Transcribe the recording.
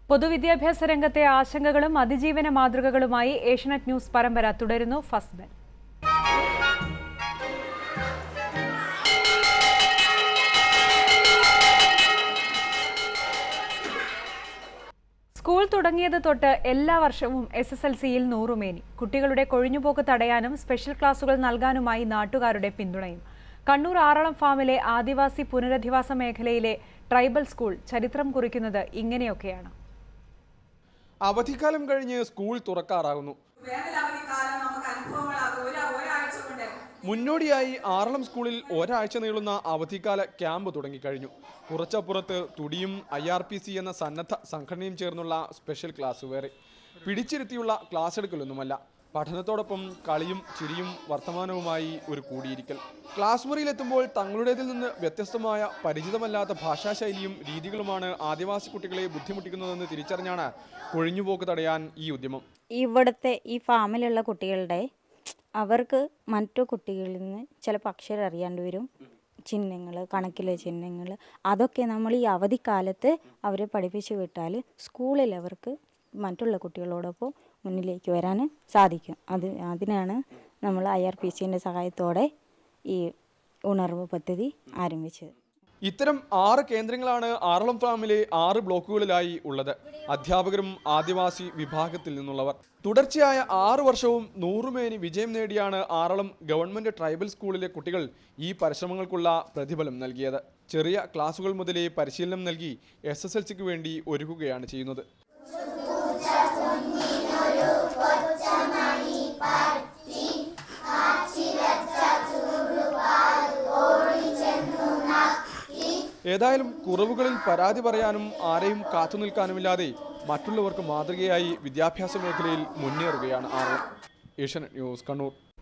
പൊതുവിദ്യാഭ്യാസ രംഗത്തെ ആശങ്കകളും അതിജീവന മാതൃകകളുമായി ഏഷ്യനെറ്റ് ന്യൂസ് പരമ്പര തുടരുന്നു ഫസ്റ്റ് ബെൽ സ്കൂൾ തുടങ്ങിയത് തൊട്ട് എല്ലാ വർഷവും എസ് എസ് എൽ സിയിൽ നൂറുമേനി കുട്ടികളുടെ കൊഴിഞ്ഞുപോക്ക് തടയാനും സ്പെഷ്യൽ ക്ലാസുകൾ നൽകാനുമായി നാട്ടുകാരുടെ പിന്തുണയും കണ്ണൂർ ആറളം ഫാമിലെ ആദിവാസി പുനരധിവാസ മേഖലയിലെ ട്രൈബൽ സ്കൂൾ ചരിത്രം കുറിക്കുന്നത് ഇങ്ങനെയൊക്കെയാണ് അവധിക്കാലം കഴിഞ്ഞ് സ്കൂൾ തുറക്കാറാകുന്നു വേനലവധിക്കാലം നമുക്ക് അനുഭവങ്ങളാകും ഒരു ഒരാഴ്ച കൊണ്ട് മുന്നോടിയായി ആറളം സ്കൂളിൽ ഒരാഴ്ച നീളുന്ന അവധിക്കാല ക്യാമ്പ് തുടങ്ങിക്കഴിഞ്ഞു കുറച്ചപ്പുറത്ത് തുടിയും ഐ ആർ പി സി എന്ന സന്നദ്ധ സംഘടനയും ചേർന്നുള്ള സ്പെഷ്യൽ ക്ലാസ് വേറെ പിടിച്ചിരുത്തിയുള്ള ക്ലാസ് എടുക്കലൊന്നുമല്ല പഠനത്തോടൊപ്പം കളിയും ചിരിയും വർത്തമാനവുമായി ഒരു കൂടിയിരിക്കൽ ക്ലാസ് മുറിയിലെത്തുമ്പോൾ തങ്ങളുടേതിൽ നിന്ന് വ്യത്യസ്തമായ പരിചിതമല്ലാത്ത ഭാഷാശൈലിയും രീതികളുമാണ് ആദിവാസി കുട്ടികളെ ബുദ്ധിമുട്ടിക്കുന്നതെന്ന് തിരിച്ചറിഞ്ഞാണ് കൊഴിഞ്ഞുപോക്ക് തടയാൻ ഈ ഉദ്യമം ഇവിടുത്തെ ഈ ഫാമിലുള്ള കുട്ടികളുടെ അവർക്ക് മറ്റു കുട്ടികളിൽ നിന്ന് ചിലപ്പോൾ അക്ഷരം അറിയാണ്ട് വരും ചിഹ്നങ്ങൾ കണക്കിലെ ചിഹ്നങ്ങൾ അതൊക്കെ നമ്മൾ ഈ അവധിക്കാലത്ത് അവരെ പഠിപ്പിച്ചു വിട്ടാൽ സ്കൂളിൽ അവർക്ക് മറ്റുള്ള കുട്ടികളോടൊപ്പം മുന്നിലേക്ക് വരാൻ സാധിക്കും അത് അതിനാണ് നമ്മൾ ഐ ആർ പി സിൻ്റെ സഹായത്തോടെ ഈ ഉണർവ് പദ്ധതി ആരംഭിച്ചത് ഇത്തരം ആറ് കേന്ദ്രങ്ങളാണ് ആറളം ഫാമിലെ ആറ് ബ്ലോക്കുകളിലായി ഉള്ളത് അധ്യാപകരും ആദിവാസി വിഭാഗത്തിൽ നിന്നുള്ളവർ തുടർച്ചയായ ആറ് വർഷവും നൂറുമേനി വിജയം നേടിയാണ് ആറളം ഗവൺമെന്റ് ട്രൈബൽ സ്കൂളിലെ കുട്ടികൾ ഈ പരിശ്രമങ്ങൾക്കുള്ള പ്രതിഫലം നൽകിയത് ചെറിയ ക്ലാസുകൾ മുതലേ പരിശീലനം നൽകി എസ് എസ് എൽ സിക്ക് വേണ്ടി ഒരുക്കുകയാണ് ചെയ്യുന്നത് ഏതായാലും കുറവുകളിൽ പരാതി പറയാനും ആരെയും കാത്തുനിൽക്കാനുമില്ലാതെ മറ്റുള്ളവർക്ക് മാതൃകയായി വിദ്യാഭ്യാസ മേഖലയിൽ മുന്നേറുകയാണ് ആറളം ഏഷ്യനെറ്റ് ന്യൂസ് കണ്ണൂർ